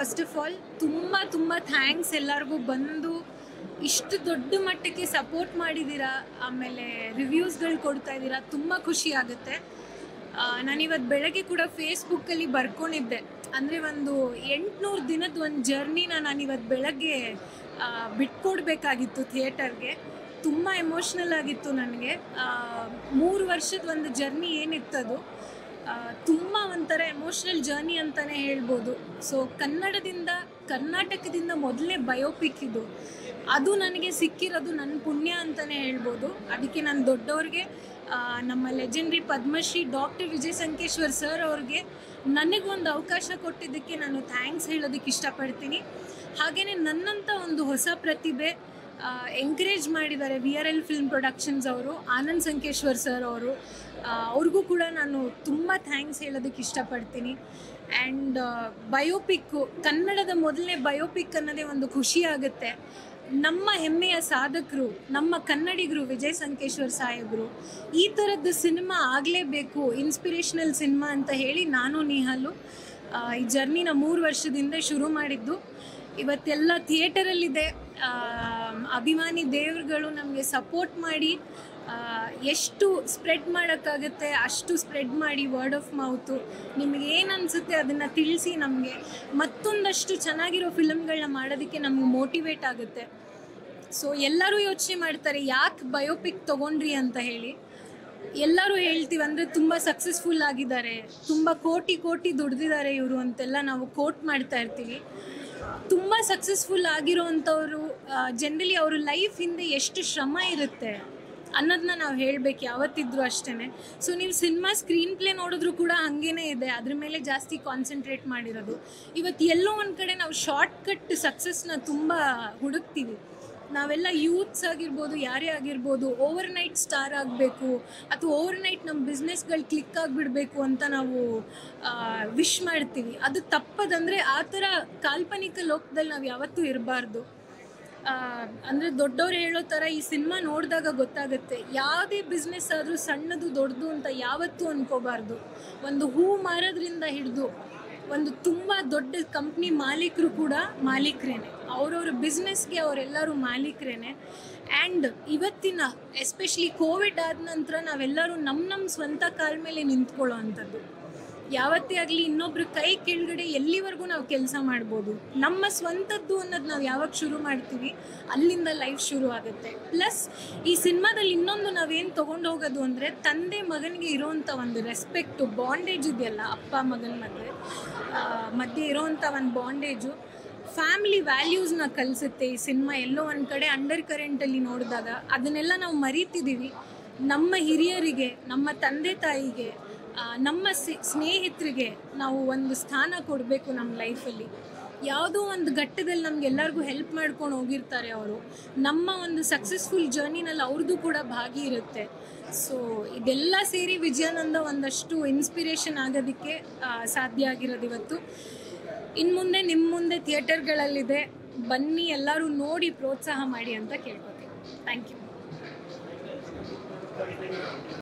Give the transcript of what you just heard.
first of all ತುಂಬ ತುಂಬ thanks ಎಲ್ಲರಿಗೂ ಬಂದು ಇಷ್ಟು ದೊಡ್ಡ ಮಟ್ಟಕ್ಕೆ ಸಪೋರ್ಟ್ ಮಾಡಿದ್ದೀರಾ ಆಮೇಲೆ ರಿವ್ಯೂಸ್ಗಳು ಕೊಡ್ತಾ ಇದ್ದೀರಾ ತುಂಬ ಖುಷಿ ಆಗುತ್ತೆ ನಾನಿವತ್ತು ಬೆಳಗ್ಗೆ ಕೂಡ ಫೇಸ್ಬುಕ್ಕಲ್ಲಿ ಬರ್ಕೊಂಡಿದ್ದೆ ಅಂದರೆ ಒಂದು ಎಂಟುನೂರು ದಿನದ ಒಂದು ಜರ್ನಿನ ನಾನಿವತ್ತು ಬೆಳಗ್ಗೆ ಆ, ಬಿಟ್ಕೊಡ್ಬೇಕಾಗಿತ್ತು ಥಿಯೇಟರ್ಗೆ ತುಂಬ ಎಮೋಷ್ನಲ್ ಆಗಿತ್ತು ನನಗೆ ಮೂರು ವರ್ಷದ ಒಂದು ಜರ್ನಿ ಏನಿತ್ತದು ತುಂಬ ಒಂಥರ ಎಮೋಷ್ನಲ್ ಜರ್ನಿ ಅಂತಲೇ ಹೇಳ್ಬೋದು ಸೊ ಕನ್ನಡದಿಂದ ಕರ್ನಾಟಕದಿಂದ ಮೊದಲನೇ ಬಯೋಪಿಕ್ ಇದು ಅದು ನನಗೆ ಸಿಕ್ಕಿರೋದು ನನ್ನ ಪುಣ್ಯ ಅಂತಲೇ ಹೇಳ್ಬೋದು ಅದಕ್ಕೆ ನಾನು ದೊಡ್ಡವ್ರಿಗೆ ಆ, ನಮ್ಮ legendary Padmashri doctor Vijay Sankeshwar sir ಅವ್ರಿಗೆ ನನಗೊಂದು ಅವಕಾಶ ಕೊಟ್ಟಿದ್ದಕ್ಕೆ ನಾನು ಥ್ಯಾಂಕ್ಸ್ ಹೇಳೋದಕ್ಕೆ ಇಷ್ಟಪಡ್ತೀನಿ ಹಾಗೆಯೇ ನನ್ನಂಥ ಒಂದು ಹೊಸ ಪ್ರತಿಭೆ ಎಂಕರೇಜ್ ಮಾಡಿದ್ದಾರೆ V R L film productions ಅವರು ಆನಂದ್ ಸಂಕೇಶ್ವರ್ ಸರ್ ಅವರು ಅವ್ರಿಗೂ ಕೂಡ ನಾನು ತುಂಬ ಥ್ಯಾಂಕ್ಸ್ ಹೇಳೋದಕ್ಕೆ ಇಷ್ಟಪಡ್ತೀನಿ ಆ್ಯಂಡ್ ಬಯೋಪಿಕ್ಕು ಕನ್ನಡದ ಮೊದಲನೇ ಬಯೋಪಿಕ್ ಅನ್ನೋದೇ ಒಂದು ಖುಷಿ ಆಗುತ್ತೆ ನಮ್ಮ ಹೆಮ್ಮೆಯ ಸಾಧಕರು ನಮ್ಮ ಕನ್ನಡಿಗರು ವಿಜಯ್ ಸಂಕೇಶ್ವರ್ ಸಾಹೇಬರು ಈ ಥರದ್ದು ಸಿನಿಮಾ ಆಗಲೇಬೇಕು ಇನ್ಸ್ಪಿರೇಷನಲ್ ಸಿನಿಮಾ ಅಂತ ಹೇಳಿ ನಾನು ನಿಹಾಲು ಆ, ಈ ಜರ್ನಿನ ಮೂರು ವರ್ಷದಿಂದ ಶುರು ಮಾಡಿದ್ದು ಇವತ್ತೆಲ್ಲ ಥಿಯೇಟರಲ್ಲಿದೆ ಆ, ಅಭಿಮಾನಿ ದೇವರುಗಳು ನಮಗೆ ಸಪೋರ್ಟ್ ಮಾಡಿ ಆ, ಎಷ್ಟು ಸ್ಪ್ರೆಡ್ ಮಾಡೋಕ್ಕಾಗುತ್ತೆ ಅಷ್ಟು ಸ್ಪ್ರೆಡ್ ಮಾಡಿ ವರ್ಡ್ ಆಫ್ ಮೌತು ನಿಮಗೆ ಏನು ಅನಿಸುತ್ತೆ ಅದನ್ನು ತಿಳಿಸಿ ನಮಗೆ ಮತ್ತೊಂದಷ್ಟು ಚೆನ್ನಾಗಿರೋ ಫಿಲಮ್ಗಳನ್ನ ಮಾಡೋದಕ್ಕೆ ನಮಗೆ ಮೋಟಿವೇಟ್ ಆಗುತ್ತೆ ಸೊ ಎಲ್ಲರೂ ಯೋಚನೆ ಮಾಡ್ತಾರೆ ಯಾಕೆ ಬಯೋಪಿಕ್ ತೊಗೊಂಡ್ರಿ ಅಂತ ಹೇಳಿ ಎಲ್ಲರೂ ಹೇಳ್ತೀವಿ ಅಂದರೆ ತುಂಬ ಸಕ್ಸಸ್ಫುಲ್ ಆಗಿದ್ದಾರೆ ತುಂಬ ಕೋಟಿ ಕೋಟಿ ದುಡ್ದಿದ್ದಾರೆ ಇವರು ಅಂತೆಲ್ಲ ನಾವು ಕೋಟ್ ಮಾಡ್ತಾ ಇರ್ತೀವಿ ತುಂಬ ಸಕ್ಸಸ್ಫುಲ್ ಆಗಿರೋವಂಥವ್ರು ಜನರಲಿ ಅವ್ರ ಲೈಫ್ ಹಿಂದೆ ಎಷ್ಟು ಶ್ರಮ ಇರುತ್ತೆ ಅನ್ನೋದನ್ನ ನಾವು ಹೇಳಬೇಕು ಯಾವತ್ತಿದ್ರು ಅಷ್ಟೇ ಸೊ ನೀವು ಸಿನಿಮಾ ಸ್ಕ್ರೀನ್ ಪ್ಲೇ ನೋಡಿದ್ರು ಕೂಡ ಹಾಗೇನೇ ಇದೆ ಅದ್ರ ಮೇಲೆ ಜಾಸ್ತಿ ಕಾನ್ಸಂಟ್ರೇಟ್ ಮಾಡಿರೋದು ಇವತ್ತು ಎಲ್ಲೋ ಒಂದು ಕಡೆ ನಾವು ಶಾರ್ಟ್ ಕಟ್ ಸಕ್ಸಸ್ನ ತುಂಬ ಹುಡುಕ್ತೀವಿ ನಾವೆಲ್ಲ ಯೂತ್ಸ್ ಆಗಿರ್ಬೋದು ಯಾರೇ ಆಗಿರ್ಬೋದು ಓವರ್ ನೈಟ್ ಸ್ಟಾರ್ ಆಗಬೇಕು ಅಥವಾ ಓವರ್ ನೈಟ್ ನಮ್ಮ ಬಿಸ್ನೆಸ್ಗಳು ಕ್ಲಿಕ್ ಆಗಿಬಿಡಬೇಕು ಅಂತ ನಾವು ವಿಶ್ ಮಾಡ್ತೀವಿ ಅದು ತಪ್ಪದಂದರೆ ಆ ಥರ ಕಾಲ್ಪನಿಕ ಲೋಕದಲ್ಲಿ ನಾವು ಯಾವತ್ತೂ ಇರಬಾರ್ದು ಅಂದರೆ ದೊಡ್ಡವ್ರು ಹೇಳೋ ಥರ ಈ ಸಿನಿಮಾ ನೋಡಿದಾಗ ಗೊತ್ತಾಗುತ್ತೆ ಯಾವುದೇ ಬಿಸ್ನೆಸ್ ಆದರೂ ಸಣ್ಣದು ದೊಡ್ಡದು ಅಂತ ಯಾವತ್ತೂ ಅನ್ಕೋಬಾರ್ದು ಒಂದು ಹೂ ಮಾರೋದ್ರಿಂದ ಹಿಡಿದು ಒಂದು ತುಂಬ ದೊಡ್ಡ ಕಂಪ್ನಿ ಮಾಲೀಕರು ಕೂಡ ಮಾಲೀಕರೇನೆ ಅವ್ರವ್ರ ಬಿಸ್ನೆಸ್ಗೆ ಅವರೆಲ್ಲರೂ ಮಾಲೀಕರೇನೆ ಆ್ಯಂಡ್ ಇವತ್ತಿನ ಎಸ್ಪೆಷಲಿ ಕೋವಿಡ್ ಆದ ನಂತರ ನಾವೆಲ್ಲರೂ ನಮ್ಮ ನಮ್ಮ ಸ್ವಂತ ಕಾಲ ಮೇಲೆ ನಿಂತ್ಕೊಳ್ಳೋ ಅಂಥದ್ದು ಯಾವತ್ತೇ ಆಗಲಿ ಇನ್ನೊಬ್ರ ಕೈ ಕೆಳಗಡೆ ಎಲ್ಲಿವರೆಗೂ ನಾವು ಕೆಲಸ ಮಾಡ್ಬೋದು ನಮ್ಮ ಸ್ವಂತದ್ದು ಅನ್ನೋದು ನಾವು ಯಾವಾಗ ಶುರು ಮಾಡ್ತೀವಿ ಅಲ್ಲಿಂದ ಲೈಫ್ ಶುರು ಆಗುತ್ತೆ ಪ್ಲಸ್ ಈ ಸಿನಿಮಾದಲ್ಲಿ ಇನ್ನೊಂದು ನಾವೇನು ತೊಗೊಂಡು ಹೋಗೋದು ಅಂದರೆ ತಂದೆ ಮಗನಿಗೆ ಇರೋವಂಥ ಒಂದು ರೆಸ್ಪೆಕ್ಟು ಬಾಂಡೇಜ್ ಇದೆಯಲ್ಲ ಅಪ್ಪ ಮಗನ ಮಧ್ಯೆ ಆ, ಮಧ್ಯೆ ಇರೋವಂಥ ಒಂದು ಬಾಂಡೇಜು ಫ್ಯಾಮಿಲಿ ವ್ಯಾಲ್ಯೂಸ್ನ ಕಲಿಸುತ್ತೆ ಈ ಸಿನಿಮಾ ಎಲ್ಲೋ ಒಂದು ಕಡೆ ಅಂಡರ್ ಕರೆಂಟಲ್ಲಿ ನೋಡಿದಾಗ ಅದನ್ನೆಲ್ಲ ನಾವು ಮರಿತಿದ್ದೀವಿ ನಮ್ಮ ಹಿರಿಯರಿಗೆ ನಮ್ಮ ತಂದೆ ತಾಯಿಗೆ ಆ, ನಮ್ಮ ಸಿ ಸ್ನೇಹಿತರಿಗೆ ನಾವು ಒಂದು ಸ್ಥಾನ ಕೊಡಬೇಕು ನಮ್ಮ ಲೈಫಲ್ಲಿ ಯಾವುದೋ ಒಂದು ಘಟ್ಟದಲ್ಲಿ ನಮಗೆಲ್ಲರಿಗೂ ಹೆಲ್ಪ್ ಮಾಡ್ಕೊಂಡು ಹೋಗಿರ್ತಾರೆ ಅವರು ನಮ್ಮ ಒಂದು ಸಕ್ಸಸ್ಫುಲ್ ಜರ್ನಿನಲ್ಲಿ ಅವ್ರದ್ದು ಕೂಡ ಭಾಗಿ ಇರುತ್ತೆ ಸೊ ಇದೆಲ್ಲ ಸೇರಿ ವಿಜಯಾನಂದ ಒಂದಷ್ಟು ಇನ್ಸ್ಪಿರೇಷನ್ ಆಗೋದಕ್ಕೆ ಆ, ಸಾಧ್ಯ ಆಗಿರೋದು ಇವತ್ತು ಇನ್ನು ಮುಂದೆ ನಿಮ್ಮ ಮುಂದೆ ಥಿಯೇಟರ್ಗಳಲ್ಲಿದೆ ಬನ್ನಿ ಎಲ್ಲರೂ ನೋಡಿ ಪ್ರೋತ್ಸಾಹ ಮಾಡಿ ಅಂತ ಕೇಳ್ಕೊತೀನಿ ಥ್ಯಾಂಕ್ ಯು